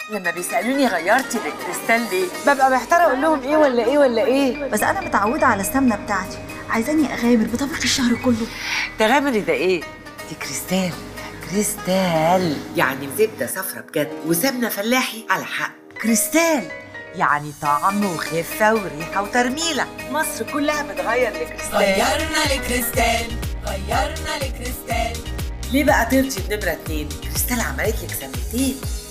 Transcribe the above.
لما بيسالوني غيرتي الكريستال ليه ببقى محتاره اقول لهم ايه ولا ايه ولا ايه بس انا متعوده على السمنه بتاعتي عايزاني اغامر بطبخ الشهر كله تغامري ده ايه دي كريستال كريستال يعني زبده صفرة بجد وسمنه فلاحي على حق كريستال يعني طعم وخفه وريحه وترميله مصر كلها بتغير لكريستال غيرنا لكريستال غيرنا لكريستال ليه بقى ترضي بنمرة اتنين؟ كريستال عملت لك سنتين